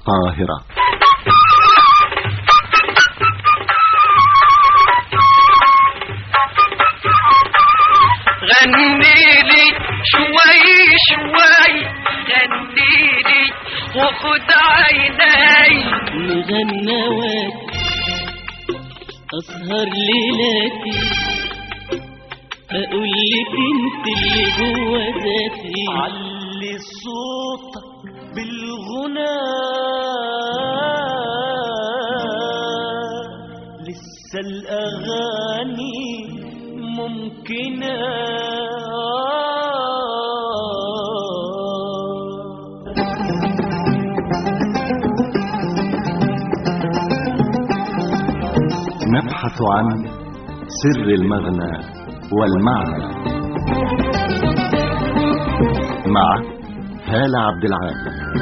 القاهرة غني لي شوي شوي غني لي وخد عيني مغنوات أسهر ليلاتي أقول لك انت اللي جوا ذاتي علي صوتك بالغنى لسه الأغاني ممكنة نبحث عن سر المغنى والمعنى مع هالة عبد العال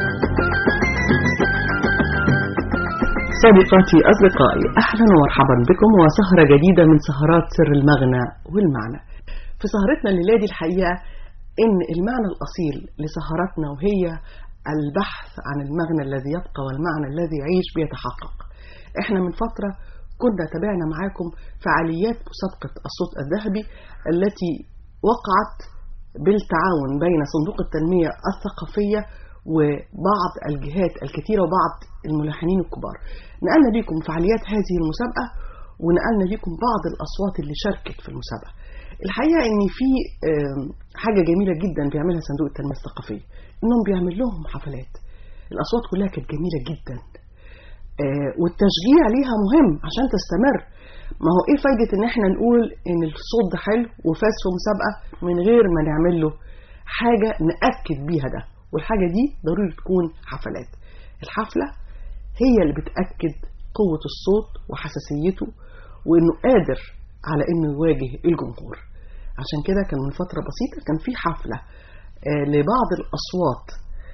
صديقاتي أصدقائي أهلا ومرحبا بكم وسهرة جديدة من سهرات سر المغنى والمعنى في سهرتنا الليلة دي الحقيقة إن المعنى الأصيل لسهرتنا وهي البحث عن المغنى الذي يبقى والمعنى الذي يعيش بيتحقق احنا من فترة كنا تابعنا معاكم فعاليات مسابقة الصوت الذهبي التي وقعت بالتعاون بين صندوق التنمية الثقافية وبعض الجهات الكثيرة وبعض الملحنين الكبار نقلنا لكم فعاليات هذه المسابقة ونقلنا لكم بعض الأصوات اللي شاركت في المسابقة الحقيقة ان في آم، حاجة جميلة جدا بيعملها صندوق التنمية الثقافية انهم بيعمل لهم حفلات الأصوات كلها كانت جميلة جدا آه، والتشجيع ليها مهم عشان تستمر ما هو ايه فايدة ان احنا نقول ان الصوت ده حلو وفاز في مسابقة من غير ما نعمل له حاجة نأكد بيها ده والحاجة دي ضروري تكون حفلات الحفلة هي اللي بتأكد قوة الصوت وحساسيته وانه قادر على انه يواجه الجمهور عشان كده كان من فترة بسيطة كان في حفلة آه، لبعض الأصوات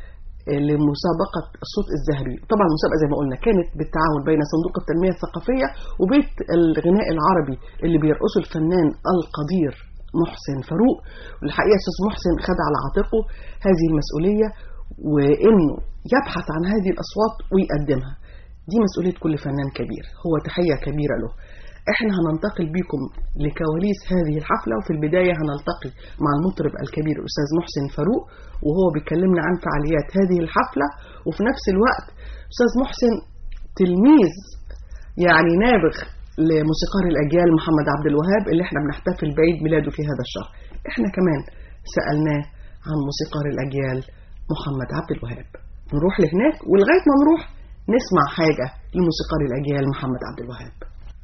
لمسابقة الصوت الذهبي طبعا المسابقة زي ما قلنا كانت بالتعاون بين صندوق التنمية الثقافية وبيت الغناء العربي اللي بيرقصه الفنان القدير محسن فاروق والحقيقة أستاذ محسن خد على عاتقه هذه المسؤولية وإنه يبحث عن هذه الأصوات ويقدمها دي مسؤولية كل فنان كبير هو تحية كبيرة له احنا هننتقل بيكم لكواليس هذه الحفلة وفي البداية هنلتقي مع المطرب الكبير الأستاذ محسن فاروق وهو بيكلمنا عن فعاليات هذه الحفلة وفي نفس الوقت أستاذ محسن تلميذ يعني نابغ لموسيقار الأجيال محمد عبد الوهاب اللي احنا بنحتفل بعيد ميلاده في هذا الشهر احنا كمان سألناه عن موسيقار الأجيال محمد عبد الوهاب نروح لهناك ولغاية ما نروح نسمع حاجة لموسيقار الأجيال محمد عبد الوهاب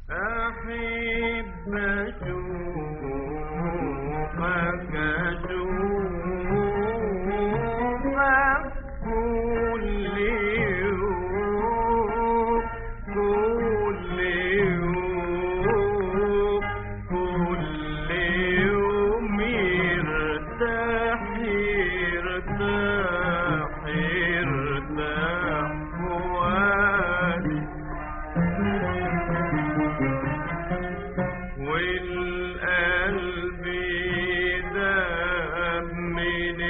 أحب أشوفك أشوفك كل يوم كل يوم كل يوم يرتاح يرتاح يرتاح فؤادي والقلب داب من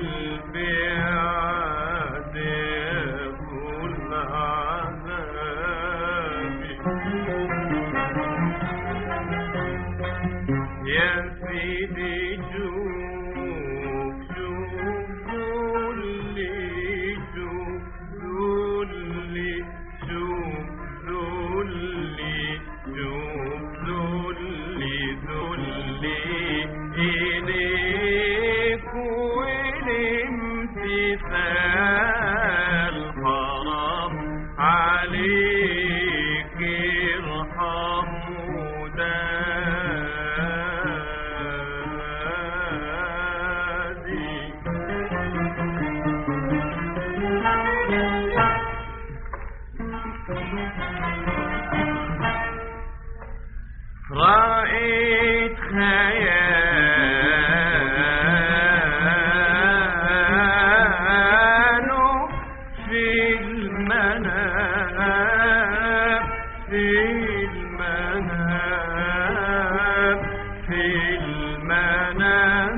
البعد يكون عذابي يا سيدي شوف شوف قولي شوف قولي شوف قولي شوف قولي قولي إليك والامتثال حرام عليك ارحم ودادي رأيت خياله في المنام في المنام في المنام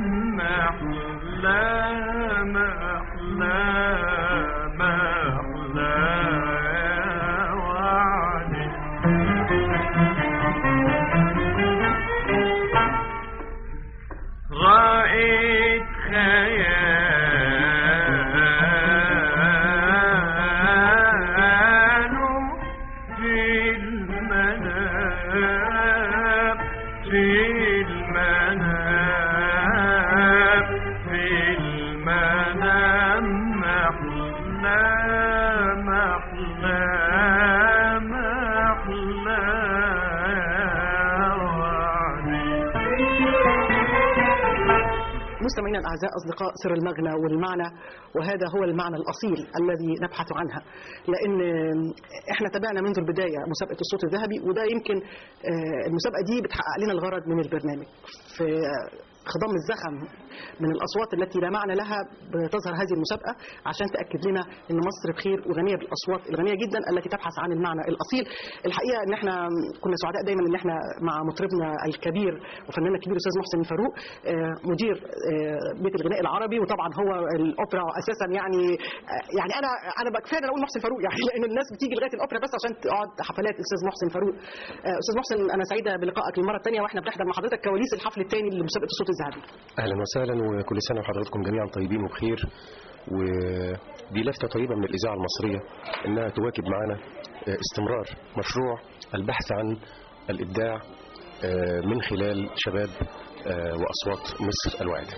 محلى محلى محلى محلى محلى وعدي مستمعينا الاعزاء اصدقاء سر المغنى والمعنى وهذا هو المعنى الاصيل الذي نبحث عنها لان احنا تابعنا منذ البدايه مسابقه الصوت الذهبي وده يمكن آه، المسابقه دي بتحقق لنا الغرض من البرنامج في خضم الزخم من الاصوات التي لا معنى لها بتظهر هذه المسابقه عشان تاكد لنا ان مصر بخير وغنيه بالاصوات الغنيه جدا التي تبحث عن المعنى الاصيل الحقيقه ان احنا كنا سعداء دايما ان احنا مع مطربنا الكبير وفناننا الكبير الاستاذ محسن فاروق آه، مدير آه، بيت الغناء العربي وطبعا هو الاوبرا اساسا يعني آه، يعني انا انا بقى كفايه إن أنا اقول محسن فاروق يعني لان الناس بتيجي لغايه الاوبرا بس عشان تقعد حفلات الاستاذ محسن فاروق آه، استاذ محسن انا سعيده بلقائك للمره الثانيه واحنا بنحضر مع حضرتك كواليس الحفل الثاني لمسابقه الصوت الذهبي اهلا وسهلا وكل سنه وحضراتكم جميعا طيبين وبخير ودي لفته طيبه من الاذاعه المصريه انها تواكب معنا آه، استمرار مشروع البحث عن الابداع آه، من خلال شباب آه، واصوات مصر الواعده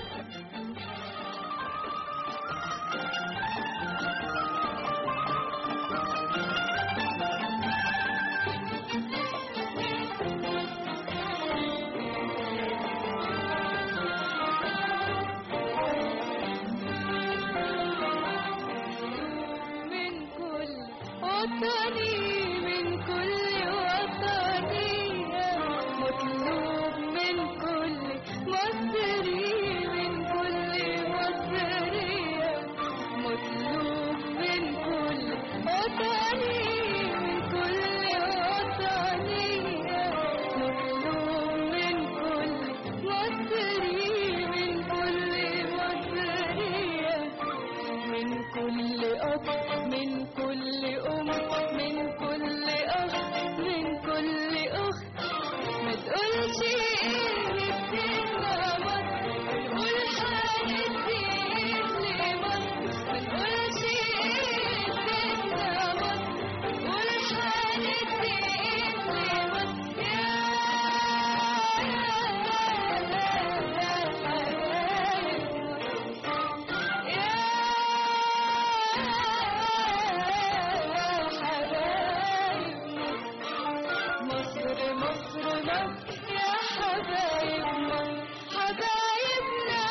من كل وطني من كل وطنية مطلوب من كل مصري من كل مصرية مطلوب من كل وطني من كل وطنية مطلوب من كل مصري من كل مصرية من كل أب من كل أم من كل أخ من كل أخت ما تقولش إيه نفسنا مصر نقول هندي لمصر ما تقولش إيه نفسنا مصر نقول هندي لمصر مصر مصر مصر يا حبايبنا حبايبنا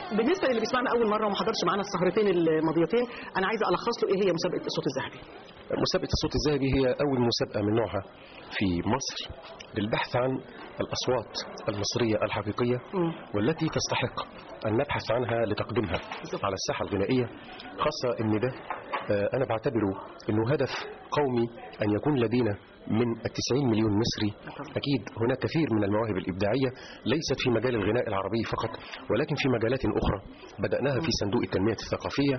بالنسبه للي بيسمعنا اول مره وما حضرش معانا السهرتين الماضيتين انا عايزه الخص له ايه هي مسابقه الصوت الذهبي مسابقة الصوت الذهبي هي أول مسابقة من نوعها في مصر للبحث عن الأصوات المصرية الحقيقية مم. والتي تستحق أن نبحث عنها لتقديمها على الساحة الغنائية خاصة أن ده آه، أنا بعتبره أنه هدف قومي أن يكون لدينا من التسعين مليون مصري أكيد هناك كثير من المواهب الإبداعية ليست في مجال الغناء العربي فقط ولكن في مجالات أخرى بدأناها في صندوق التنمية الثقافية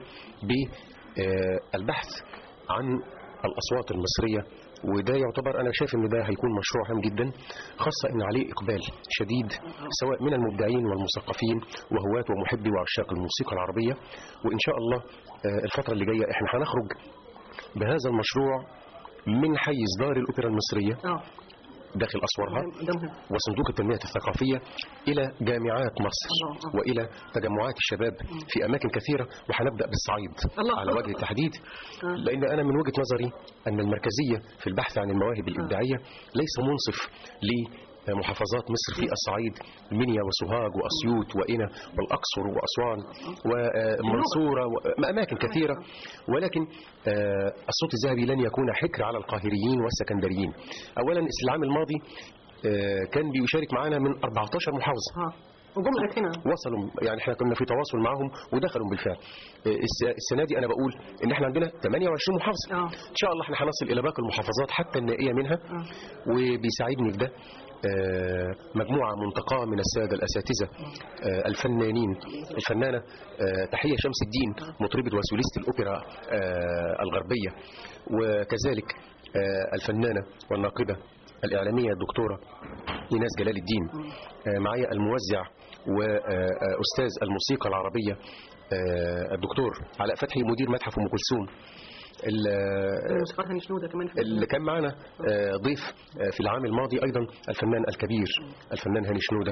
بالبحث عن الأصوات المصرية وده يعتبر أنا شايف أن ده هيكون مشروع هام جدا خاصة أن عليه إقبال شديد سواء من المبدعين والمثقفين وهواة ومحبي وعشاق الموسيقى العربية وإن شاء الله آه، الفترة اللي جاية إحنا هنخرج بهذا المشروع من حيز دار الأوبرا المصرية اه داخل أسوارها ده مهم وصندوق التنمية الثقافية إلى جامعات مصر الله، الله. وإلى تجمعات الشباب في أماكن كثيرة وهنبدأ بالصعيد الله. على وجه التحديد آه. لأن أنا من وجهة نظري أن المركزية في البحث عن المواهب الإبداعية ليس منصف لمحافظات مصر في الصعيد المنيا وسوهاج وأسيوط وإنا والأقصر وأسوان والمنصورة وأماكن كثيرة ولكن آه، الصوت الذهبي لن يكون حكر على القاهريين والسكندريين أولا العام الماضي آه، كان بيشارك معنا من 14 محافظة اه وجمله هنا وصلوا يعني احنا كنا في تواصل معهم ودخلوا بالفعل آه، الس- السنه دي انا بقول ان احنا عندنا 28 محافظه آه. ان شاء الله احنا هنصل الى باقي المحافظات حتى النائيه منها وبيساعدني في ده آه، مجموعة منتقاة من السادة الأساتذة آه، الفنانين الفنانة آه، تحية شمس الدين مطربة وسوليست الأوبرا آه، الغربية وكذلك آه، الفنانة والناقدة الإعلامية الدكتورة إيناس جلال الدين آه، معايا الموزع وأستاذ الموسيقى العربية آه، الدكتور علاء فتحي مدير متحف أم كلثوم ال- الموسيقار هاني شنوده كمان اللي كان معنا آه، ضيف آه، في العام الماضي أيضا الفنان الكبير الفنان هاني شنودة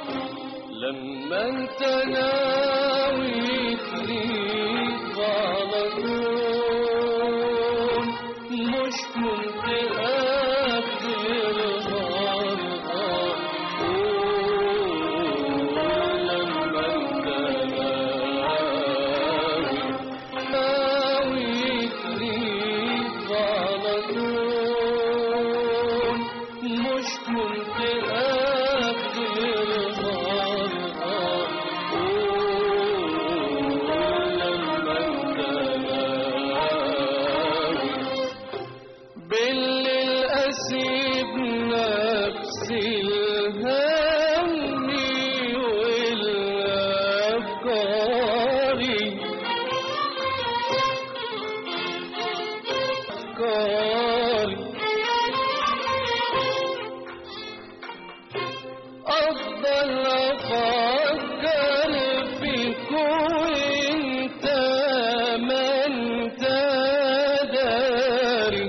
لما انت ناوي تليق على طول مش ممكن اقدر مرة لما انت ناوي ناوي تليق على طول مش ممكن اقدر مرة لما انت ناوي بالليل اسيب نفسي الهمي والافكاري افكاري افضل افكر فيك وانت ما انت داري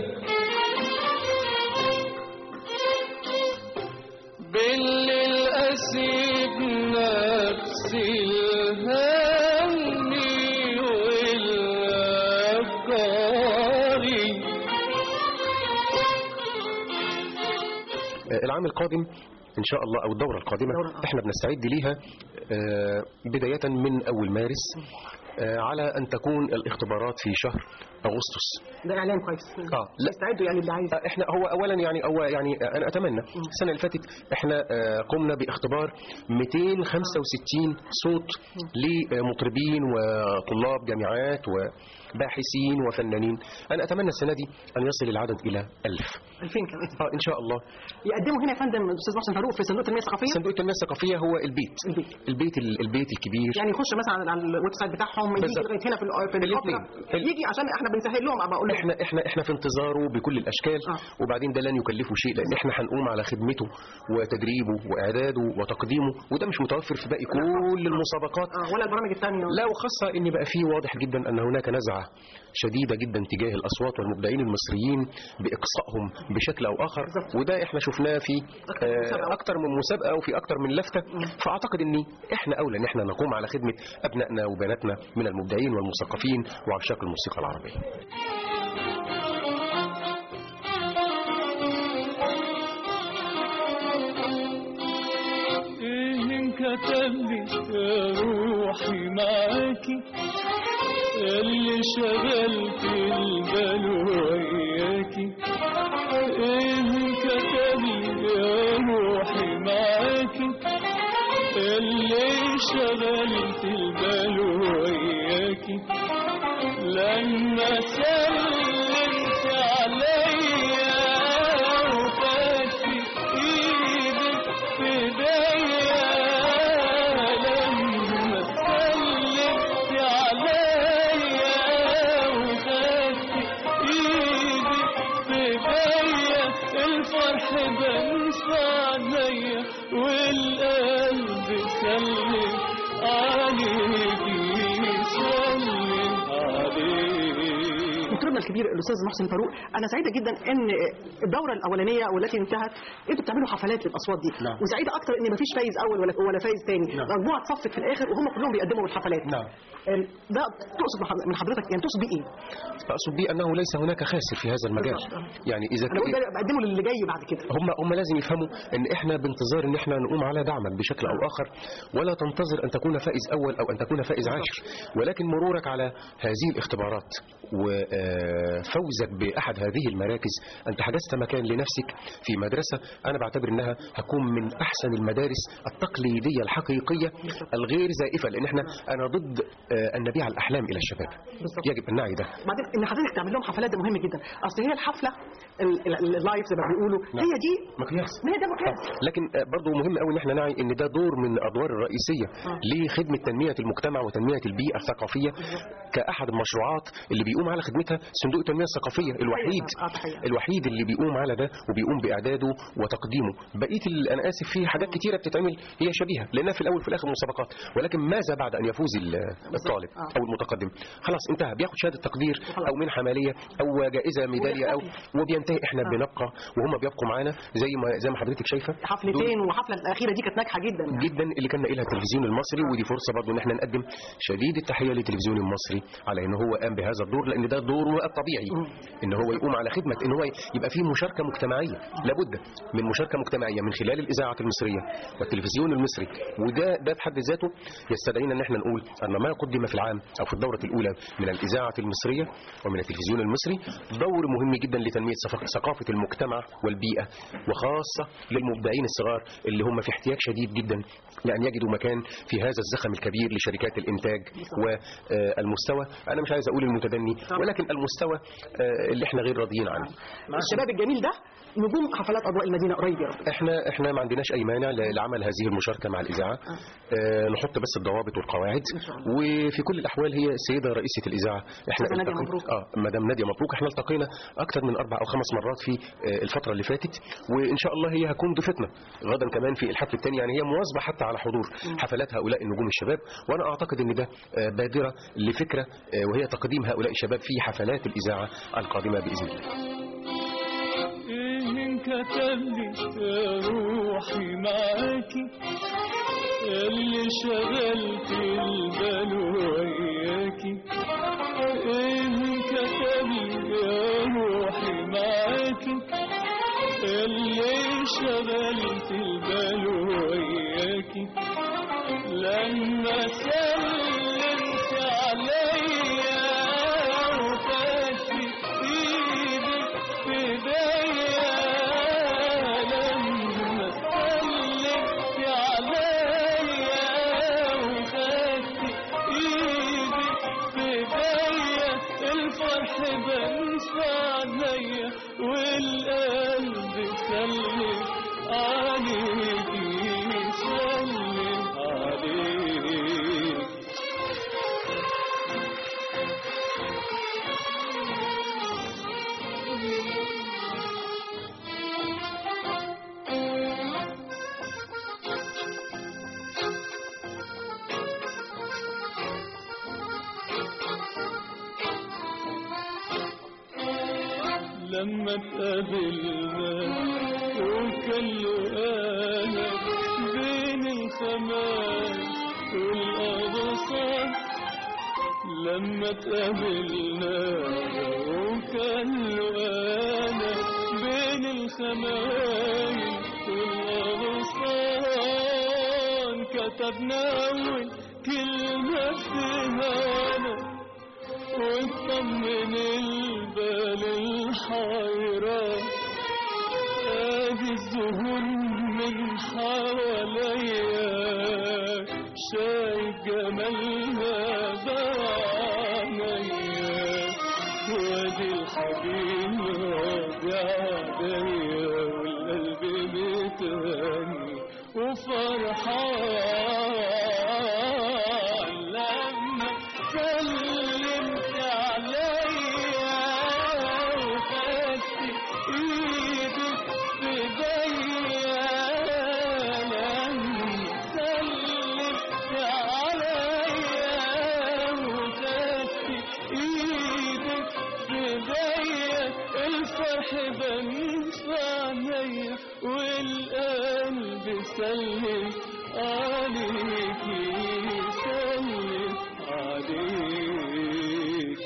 بالليل اسيب نفسي الهمي والافكاري آه، العام القادم إن شاء الله أو الدورة القادمة الدورة، آه. إحنا بنستعد ليها آه، بداية من أول مارس آه، على أن تكون الاختبارات في شهر أغسطس ده اعلان كويس آه، لا. استعدوا يعني اللي عايز آه، احنا هو اولا يعني هو يعني آه، انا اتمنى السنه اللي فاتت احنا آه، قمنا باختبار 265 صوت لمطربين وطلاب جامعات وباحثين وفنانين انا اتمنى السنه دي ان يصل العدد الى 1000 2000 كمان اه ان شاء الله يقدموا هنا يا فندم الاستاذ محسن فاروق في صندوق التنميه الثقافيه صندوق التنميه الثقافيه هو البيت البيت. البيت ال- البيت الكبير يعني يخش مثلا على الويب سايت بتاعهم يجي بالظبط. لغايه هنا في الأ- في الاثنين. الأوبرا. يجي عشان احنا بنسهل لهم ابقى اقول لهم احنا احنا احنا في انتظاره بكل الاشكال آه. وبعدين ده لن يكلفه شيء لان احنا هنقوم على خدمته وتدريبه واعداده وتقديمه وده مش متوفر في باقي كل المسابقات اه ولا البرامج الثانيه لا وخاصة ان بقى فيه واضح جدا ان هناك نزعة شديدة جدا تجاه الاصوات والمبدعين المصريين باقصائهم بشكل او اخر بالظبط. وده احنا شفناه في أكتر من مسابقة. آه، اكتر من مسابقة وفي اكتر من لفتة فاعتقد ان احنا اولى ان احنا نقوم على خدمة ابنائنا وبناتنا من المبدعين والمثقفين وعشاق الموسيقى العربية إيه كتب لي يا روحي معاكي اللي شغلت البال وياكي ايه كتب لي يا روحي معاكي اللي شغلت البال وياكي لما سلمت عليا وخدت ايدك في ايديا لما سلمت عليا وخدت ايدك في ايديا الفرح بنسى عليا والقلب سلم عليكي سلم عليك مطربنا الكبير الاستاذ محسن فاروق انا سعيده جدا ان الدوره الاولانيه والتي انتهت انتوا بتعملوا حفلات للاصوات دي نعم. وسعيده اكتر ان مفيش فايز اول ولا ولا فايز تاني نعم. مجموعه تصفت في الاخر وهم كلهم بيقدموا الحفلات نعم. ال- ده تقصد من حض- من حضرتك يعني تقصد بيه ايه؟ أقصد بي أنه ليس هناك خاسر في هذا المجال بالضبط. يعني إذا انا بقول ده بقدمه للي جاي بعد كده هم هم لازم يفهموا ان احنا بانتظار ان احنا نقوم على دعمك بشكل او اخر ولا تنتظر ان تكون فائز اول او ان تكون فائز عاشر ولكن مرورك على هذه الاختبارات وفوزك باحد هذه المراكز انت حجزت مكان لنفسك في مدرسه انا بعتبر انها هتكون من احسن المدارس التقليديه الحقيقيه الغير زائفه لان احنا انا ضد آه، ان نبيع الاحلام الى الشباب بالظبط. يجب ان نعي ده بعدين ان حضرتك تعمل لهم حفلات ده مهم جدا اصل هي الحفله ال- ال- اللايف زي ما بيقولوا نعم. هي دي مقياس ما هي ده مقياس لكن برضه مهم قوي ان احنا نعي ان ده دور من الادوار الرئيسيه آه. لخدمه تنميه المجتمع وتنميه البيئه الثقافيه كاحد المشروعات اللي بيقوم على خدمتها صندوق التنميه الثقافيه الوحيد آه، تحية. الوحيد اللي بيقوم على ده وبيقوم باعداده وتقديمه بقيه ال- انا اسف في حاجات كتيره بتتعمل هي شبيهه لانها في الاول وفي الاخر مسابقات ولكن ماذا بعد ان يفوز ال- الطالب آه. او المتقدم خلاص انتهى بياخد شهاده تقدير وخلاص. او منحه ماليه او جائزه ميداليه او وبينتهي احنا آه. بنبقى وهم بيبقوا معانا زي ما زي ما حضرتك شايفه حفلتين والحفله الاخيره دي كانت ناجحه جدا يعني. جدا اللي كان ناقلها التلفزيون المصري ودي فرصه برضه ان احنا نقدم شديد التحيه للتلفزيون المصري على ان هو قام بهذا الدور لان ده دوره الطبيعي ان هو يقوم على خدمه ان هو يبقى فيه مشاركه مجتمعيه لابد من مشاركه مجتمعيه من خلال الاذاعه المصريه والتلفزيون المصري وده ده في حد ذاته يستدعينا ان احنا نقول ان ما قدم في العام او في الدوره الاولى من الاذاعه المصريه ومن التلفزيون المصري دور مهم جدا لتنميه صف- ثقافه المجتمع والبيئه وخاصه للمبدعين الصغار اللي هم في احتياج شديد جدا لان يجدوا مكان في هذا الزخم الكبير لشركات الانتاج والمستوى انا مش عايز اقول المتدني ولكن المستوى آه، اللي احنا غير راضيين عنه الشباب الجميل ده نجوم حفلات اضواء المدينه قريب يا رب احنا احنا ما عندناش اي مانع ل- لعمل هذه المشاركه مع الاذاعه آه نحط بس الضوابط والقواعد وفي كل الاحوال هي السيده رئيسه الاذاعه احنا أستاذة نادية التقي- مبروك. اه مدام ناديه مبروك احنا التقينا اكثر من اربع او خمس مرات في آه الفتره اللي فاتت وان شاء الله هي هتكون ضيفتنا غدا كمان في الحفل الثاني يعني هي مواظبه حتى على حضور حفلات هؤلاء النجوم الشباب وانا اعتقد ان ده آه بادره لفكره آه وهي تقديم هؤلاء الشباب في حفلات الاذاعه القادمه باذن الله ايه كتب لي يا روحي معاكي اللي شغلت البال وياكي ايه كتب لي يا روحي معاكي اللي شغلت البال وياكي لما سلمت عليا وخدت ايدك في ايديا لما سلمت عليا وخدت ايدك في ايديا الفرح بنسى عليا والقلب سلم عليكي سلم عليك لما اتقابلنا وكان انا بين الخمام والأغصان لما اتقابلنا وكان انا بين الخمام والأغصان كتبنا أول كلمة في هوانا وطمن البال الحيران ادي الزهور من حواليا شايف جمالها بعينيا وادي الحبيب راضي عليا والقلب متهني وفرحان لما سلمت عليا وخدت ايدك في ايديا لما سلمت عليا وخدت ايدك في ايديا الفرح بان في عينيا والقلب سلم عليكي سلم عليكي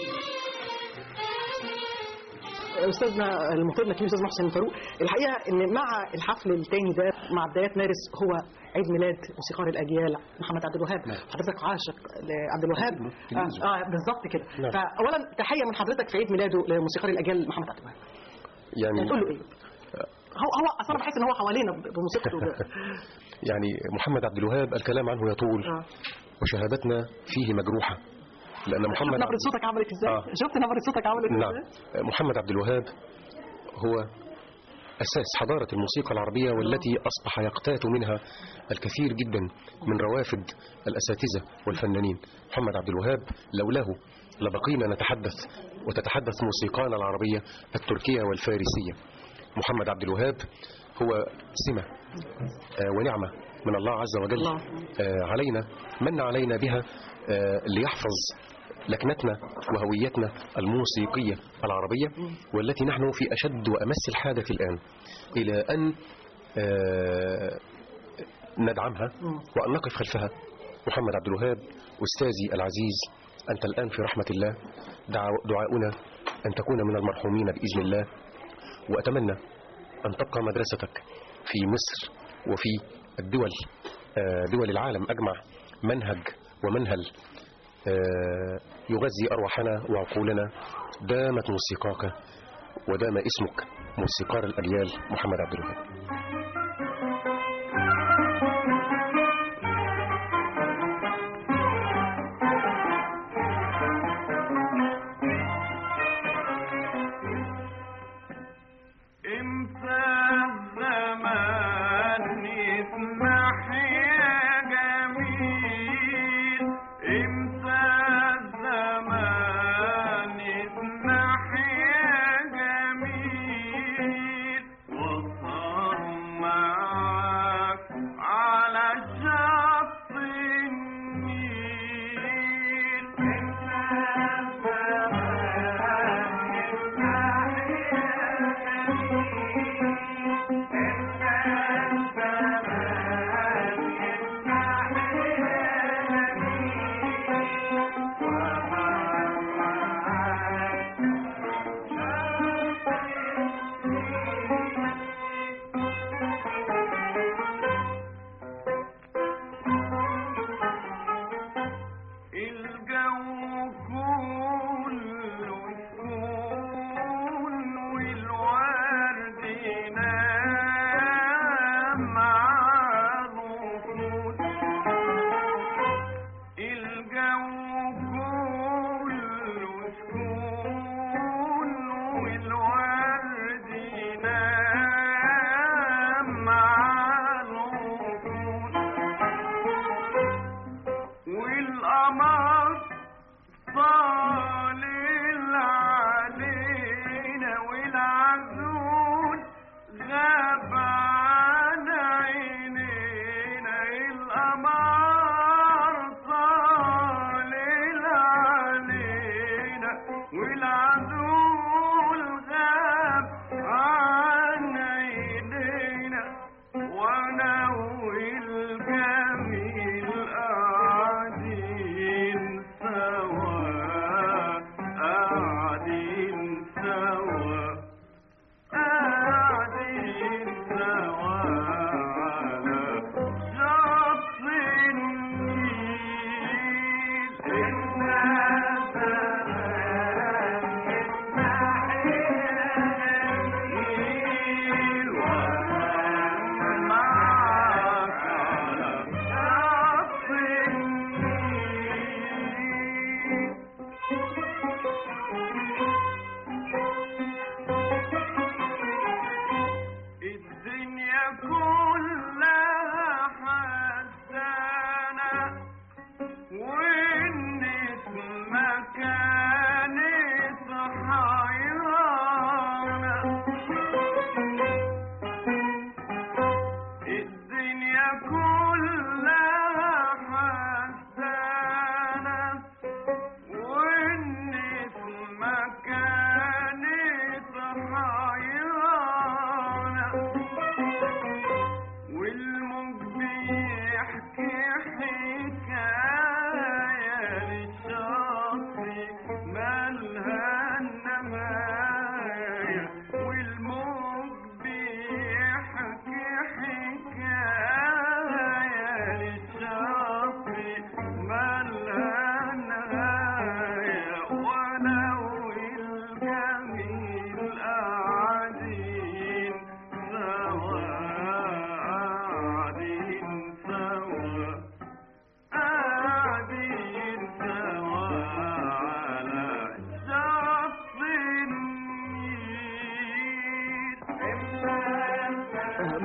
استاذنا المطرب الكبير استاذ محسن فاروق الحقيقه ان مع الحفل الثاني ده مع بدايات مارس هو عيد ميلاد موسيقار الاجيال محمد عبد الوهاب حضرتك عاشق لعبد الوهاب اه, آه بالظبط كده نعم. فاولا تحيه من حضرتك في عيد ميلاده لموسيقار الاجيال محمد عبد الوهاب يعني تقول له ايه هو هو اصلا بحس ان هو حوالينا ب- بموسيقته يعني محمد عبد الوهاب الكلام عنه يطول آه. وشهادتنا فيه مجروحة لأن محمد شفت نبره صوتك عملت ازاي آه. شفت نبره صوتك عملت نعم ازاي محمد عبد الوهاب هو أساس حضارة الموسيقى العربية والتي أصبح يقتات منها الكثير جدا من روافد الأساتذة والفنانين محمد عبد الوهاب لولاه لبقينا نتحدث وتتحدث موسيقانا العربية التركية والفارسية محمد عبد الوهاب هو سمة آه، ونعمة من الله عز وجل الله. آه، علينا من علينا بها آه، ليحفظ لكنتنا وهويتنا الموسيقية العربية والتي نحن في أشد وأمس الحاجة الآن إلى أن آه، ندعمها وأن نقف خلفها محمد عبد الوهاب أستاذي العزيز أنت الآن في رحمة الله دعا- دعاؤنا أن تكون من المرحومين بإذن الله وأتمنى أن تبقى مدرستك في مصر وفي الدول آه، دول العالم أجمع منهج ومنهل آه، يغذي أرواحنا وعقولنا دامت موسيقاك ودام اسمك موسيقار الأجيال محمد عبد الوهاب امتى الزمان يسمح يا جميل امتى الزمان يسمح يا جميل وصار معاك على شط النيل امتى الزمان يسمح يا الجو كله سكون والورد نام مع الركود الجو كله سكون والورد نام مع الركود والقمر طالع علينا والعزول غاب عن عينينا القمر طالع علينا والعزول غاب عن عينينا وانا والجميل قاعدين سوا قاعدين سوا قاعدين سوا على شط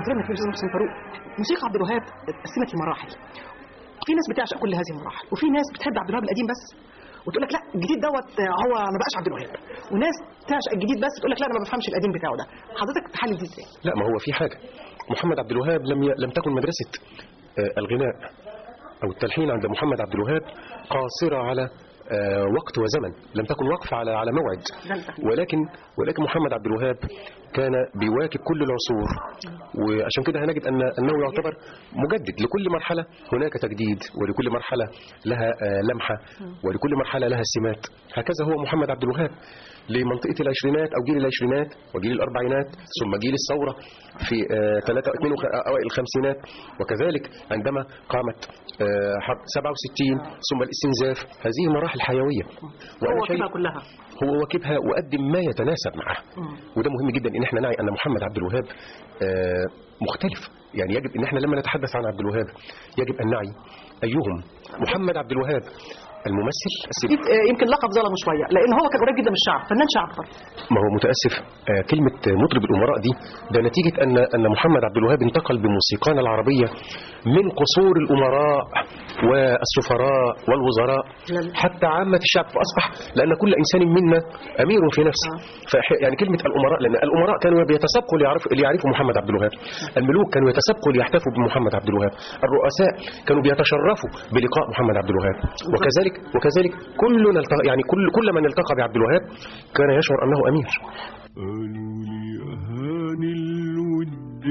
فاكرين في الاستاذ محسن فاروق موسيقى عبد الوهاب اتقسمت لمراحل في ناس بتعشق كل هذه المراحل وفي ناس بتحب عبد الوهاب القديم بس وتقول لك لا الجديد دوت هو ما بقاش عبد الوهاب وناس تعشق الجديد بس تقول لك لا انا ما بفهمش القديم بتاعه ده حضرتك تحلل دي ازاي لا ما هو في حاجة محمد عبد الوهاب لم ي... لم تكن مدرسة آه، الغناء أو التلحين عند محمد عبد الوهاب قاصرة على آه، وقت وزمن لم تكن وقفة على على موعد ده التحليل. ولكن ولكن محمد عبد الوهاب كان بيواكب كل العصور وعشان كده هنجد أن أنه يعتبر مجدد لكل مرحلة هناك تجديد ولكل مرحلة لها آه، لمحة ولكل مرحلة لها سمات هكذا هو محمد عبد الوهاب لمنطقة العشرينات أو جيل العشرينات وجيل الأربعينات ثم جيل الثورة في آه، 3 2 أوائل الخمسينات وكذلك عندما قامت آه، حرب 67 ثم الاستنزاف هذه مراحل حيوية وأنا هو شايف كده كلها هو واكبها وقدم ما يتناسب معها وده مهم جدا ان احنا نعي ان محمد عبد الوهاب آه، مختلف يعني يجب ان احنا لما نتحدث عن عبد الوهاب يجب ان نعي ايهم محمد عبد الوهاب الممثل السينمائي أكيد آه، يمكن لقب ظلمه شويه لان هو كان قريب جدا من الشعب فنان شعب برضه ما هو متاسف آه، كلمه مطرب الامراء دي ده نتيجه ان ان محمد عبد الوهاب انتقل بموسيقانا العربيه من قصور الامراء والسفراء والوزراء لل- حتى عامه الشعب فاصبح لان كل انسان منا امير في نفسه فإح- يعني كلمه الامراء لان الامراء كانوا بيتسابقوا ليعرفوا ليعرفوا محمد عبد الوهاب الملوك كانوا يتسابقوا ليحتفوا بمحمد عبد الوهاب الرؤساء كانوا بيتشرفوا بلقاء محمد عبد الوهاب وكذلك وكذلك كلنا التقى يعني كل كل من التقى بعبد الوهاب كان يشعر انه امير قالوا لي أهاني الود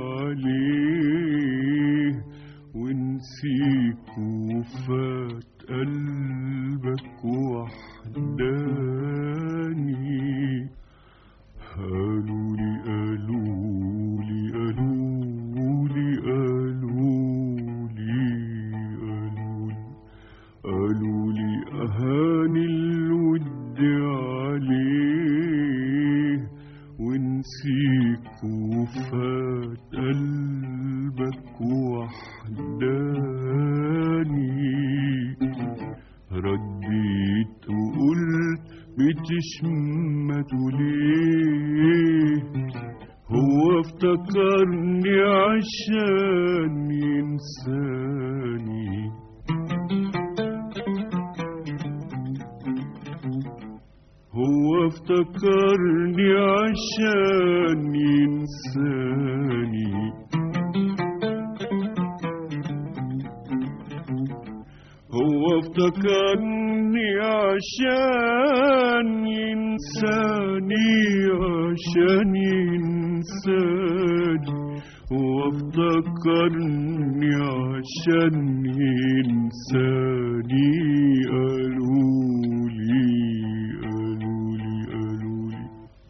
عليه ونسيك وفات قلبك وحداني قالوا لي قالوا لي قالوا لي قالوا لي قالوا لي قالوا لي أهاني الود عليه ونسيك وفات قلبك وحداني رديت وقلت بتشمتوا ليه هو افتكرني عشان ينساني هو افتكرني عشان ينساني هو افتكرني عشان ينساني عشان ينساني هو افتكرني عشان ينساني قالوا لي قالوا لي قالوا لي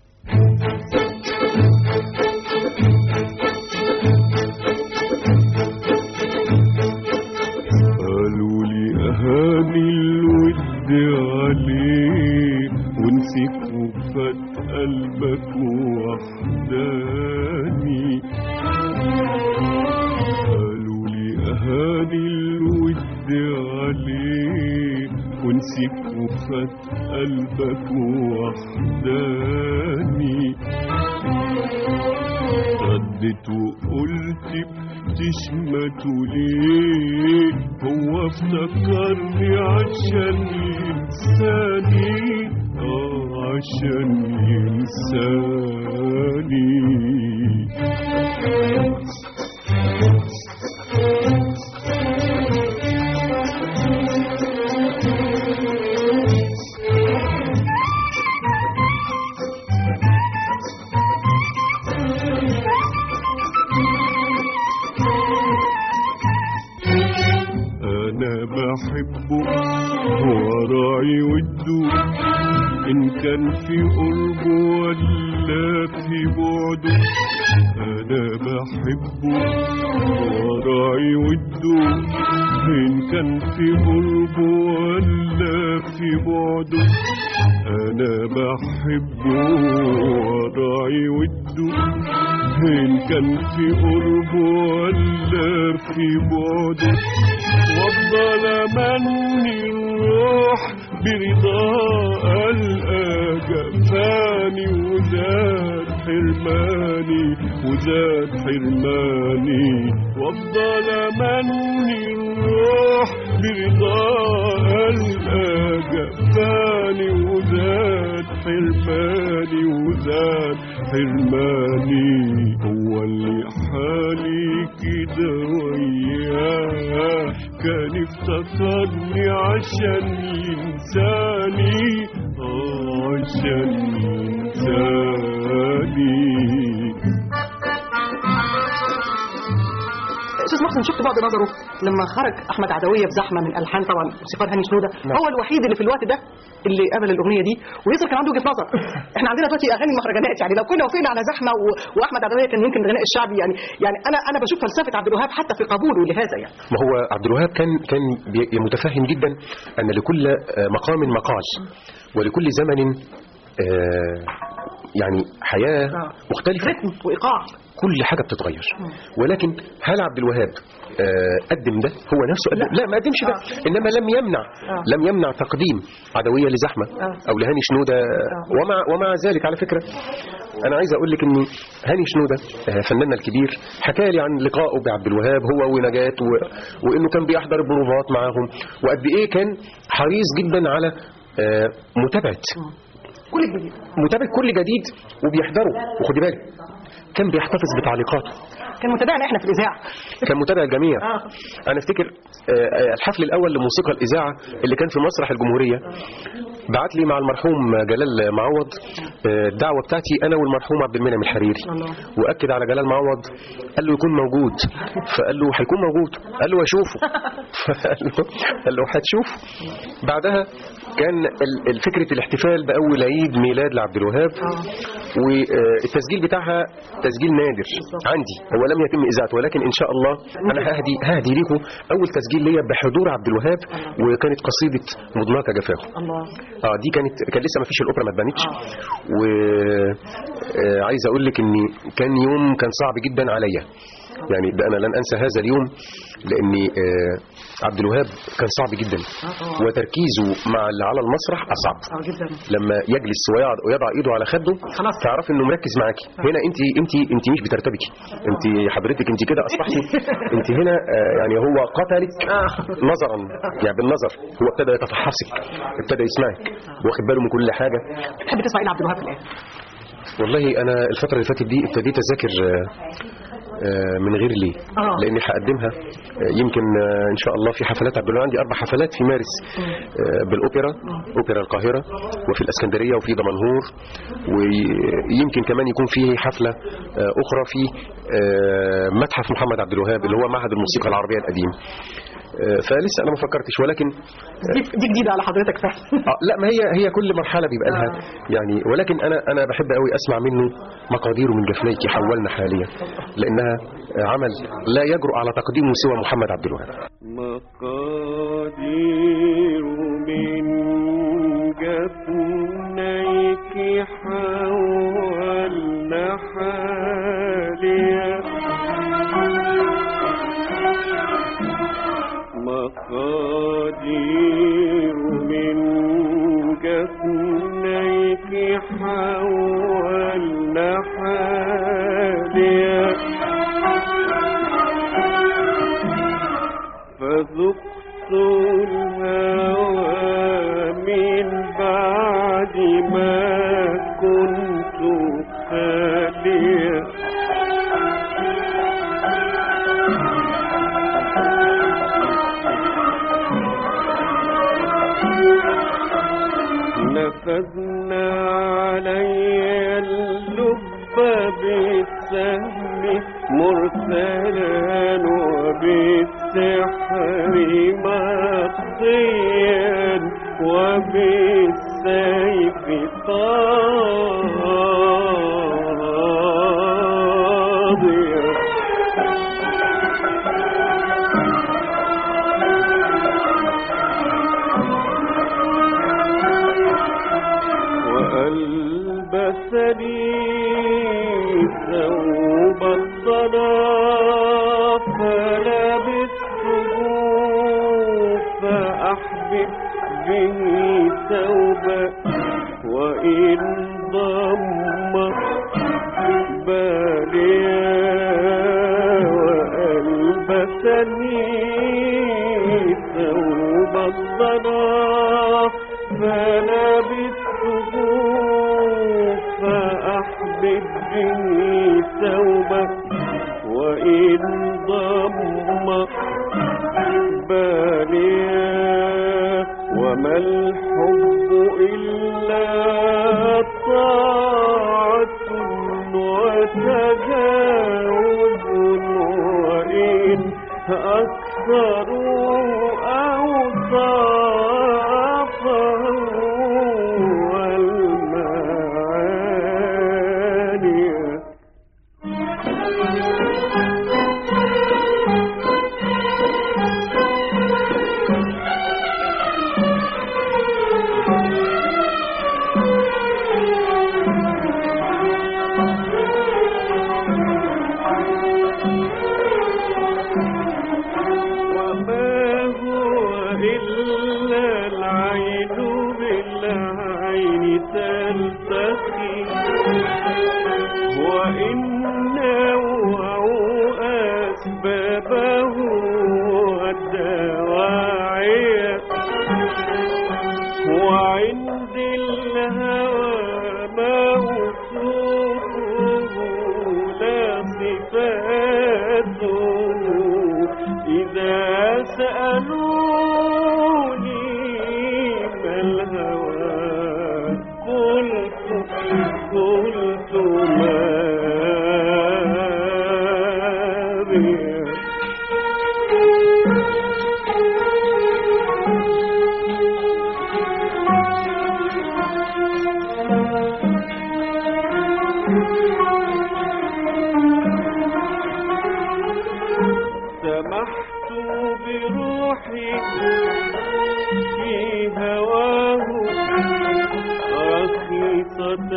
قالوا لي أهاني الود عليه ونسيك وفات قلبك وحداني قالوا لي أهاني الود عليه ونسيك وفات قلبك وحداني ردت وقلت بتشمتوا ليه هو افتكرني عشان ينساني اه عشان ينساني أنا بحبه وراعي وده إن كان في قربه ولا في بعده أنا بحبه وراعي وده إن كان في قربه ولا في بعده أنا بحبه وراعي وده إن كان في قربه ولا في بعده وافضل امني الروح برضا ألقى جفاني وزاد حرماني وزاد حرماني وافضل امني الروح برضا ألقى جفاني وزاد حرماني وزاد حرماني هو اللي حالي كده وياه كان افتكرني عشان ينساني آه عشان ينساني استاذ محسن شفت بعد نظره لما خرج احمد عدويه بزحمه من الحان طبعا موسيقار هاني شنوده هو الوحيد اللي في الوقت ده اللي قبل الاغنيه دي ويظهر كان عنده وجهه نظر احنا عندنا دلوقتي اغاني المهرجانات يعني لو كنا وافقنا على زحمه و... واحمد عدويه كان يمكن الغناء الشعبي يعني يعني انا انا بشوف فلسفه عبد الوهاب حتى في قبوله لهذا يعني ما هو عبد الوهاب كان كان بي- متفهم جدا ان لكل آه، مقام مقال ولكل زمن آه، يعني حياه آه. مختلفه رتم وايقاع كل حاجه بتتغير ولكن هل عبد الوهاب آه، قدم ده هو نفسه قدم لا, ما قدمش ده انما لم يمنع آه. لم يمنع تقديم عدويه لزحمه آه. او لهاني شنوده ومع ومع ذلك على فكره انا عايز اقول لك ان هاني شنوده آه، فناننا الكبير حكى لي عن لقائه بعبد الوهاب هو ونجاة و... وانه كان بيحضر البروفات معاهم وقد ايه كان حريص جدا على آه، متابعه كل الجديد متابعه كل جديد وبيحضره وخدي بالك كان بيحتفظ بتعليقاته كان متابعنا احنا في الاذاعه كان متابع الجميع آه. انا افتكر آه، آه، الحفل الاول لموسيقى الاذاعه اللي كان في مسرح الجمهوريه بعت لي مع المرحوم جلال معوض آه، الدعوه بتاعتي انا والمرحوم عبد المنعم الحريري الله. واكد على جلال معوض قال له يكون موجود فقال له هيكون موجود قال له اشوفه فقال له قال له هتشوفه بعدها كان ال- ال- فكره الاحتفال باول عيد ميلاد لعبد الوهاب والتسجيل بتاعها تسجيل نادر عندي هو لم يتم اذاعته ولكن ان شاء الله انا ههدي ههدي لكم اول تسجيل ليا بحضور عبد الوهاب وكانت قصيده مضناك جفاه الله اه دي كانت كان لسه ما فيش الاوبرا ما اتبنتش و آه، عايز اقول لك ان كان يوم كان صعب جدا عليا يعني ده انا لن انسى هذا اليوم لاني آه، عبد الوهاب كان صعب جدا وتركيزه مع اللي على المسرح اصعب اه جدا لما يجلس ويقعد ويضع ايده على خده خلاص. تعرف انه مركز معاكي هنا انت انت انت مش بترتبكي انت حضرتك انت كده اصبحتي انت هنا آه، يعني هو قتلك نظرا يعني بالنظر هو ابتدى يتفحصك ابتدى يسمعك واخد باله من كل حاجه تحب تسمع ايه لعبد الوهاب في الاخر والله انا الفتره اللي فاتت دي ابتديت اذاكر آه، آه، من غير ليه آه. لاني هقدمها آه، يمكن آه، ان شاء الله في حفلات عبد الوهاب عندي اربع حفلات في مارس آه، بالاوبرا اوبرا القاهره وفي الاسكندريه وفي دمنهور ويمكن كمان يكون في حفله آه، اخرى في آه، متحف محمد عبد الوهاب اللي هو معهد الموسيقى العربيه القديم آه، فلسه انا ما فكرتش ولكن دي, دي جديده على حضرتك فعلا اه لا ما هي هي كل مرحله بيبقى لها يعني ولكن انا انا بحب قوي اسمع منه مقادير من جفنيك حولنا حاليا لانها عمل لا يجرؤ على تقديمه سوى محمد عبد الوهاب مقادير من جفنيك حولنا حاليا مقادير من جفنيك حولنا حاليا فذقت الهوى من بعد ما كنت خاليا نفذنا علي اللب بالسهم مرسلا وبالسحر مقضيا وبالسيف قاضيا وألبسني ثوب الصلاة فلبسته فأحبب به ألبسني ثوب الضنا فلبسته فأحبب به ثوبه وإن ضم باليا وما الحب إلا طاعة وتجاوز وإن أكثروا أوصافه والمعاني وما هو إلا العين بالعين تلتقي وإن نوعوا أسبابه والدواعي وعند الهوى موصوفه لا صفاته إذا سألوني ما الهوى قلت قلت ما بي سمحت بروحي في هواه رخيصة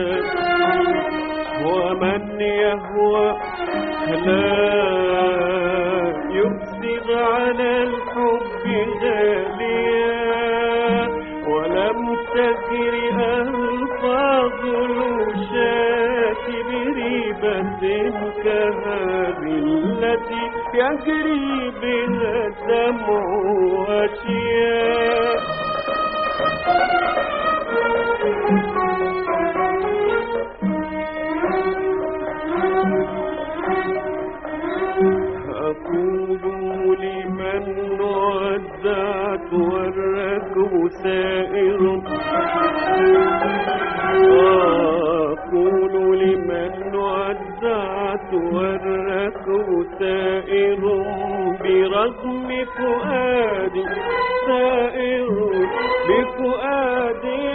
ومن يهوى لا يفسد على الحب غاليا ولم تسر ألفاظ الوشاة بريبة كهذه التي يجري بها الدمع أشياء أقول لمن ودعت والركب سائر أقول لمن ودعت والركب سائر برغم فؤادي سائر بفؤادي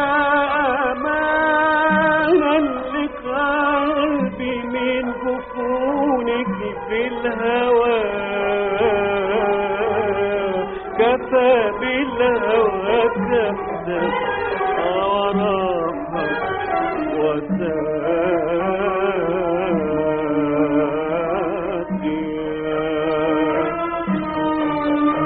أمانا لقلبي من جفونك في الهوى كفى بالهوى كفدا وراحة وساقيا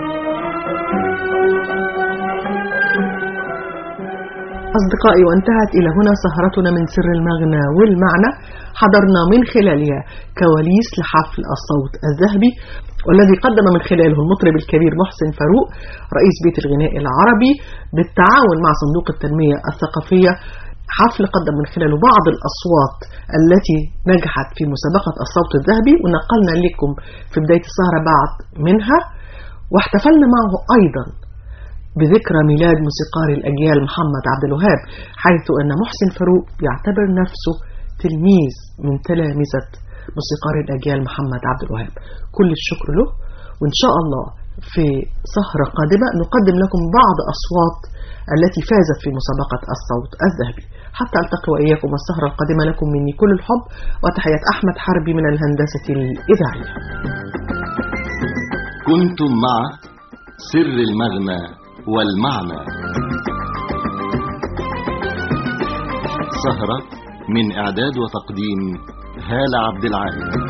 أصدقائي وانتهت إلى هنا سهرتنا من سر المغنى والمعنى حضرنا من خلالها كواليس لحفل الصوت الذهبي والذي قدم من خلاله المطرب الكبير محسن فاروق رئيس بيت الغناء العربي بالتعاون مع صندوق التنمية الثقافية حفل قدم من خلاله بعض الأصوات التي نجحت في مسابقة الصوت الذهبي ونقلنا لكم في بداية السهرة بعض منها واحتفلنا معه أيضا بذكرى ميلاد موسيقار الأجيال محمد عبد الوهاب حيث أن محسن فاروق يعتبر نفسه تلميذ من تلامذة موسيقار الأجيال محمد عبد الوهاب كل الشكر له وإن شاء الله في سهرة قادمة نقدم لكم بعض أصوات التي فازت في مسابقة الصوت الذهبي حتى ألتقي وإياكم السهرة القادمة لكم مني كل الحب وتحية أحمد حربي من الهندسة الإذاعية كنتم مع سر المغنى والمعنى سهرة من إعداد وتقديم هالة عبد العال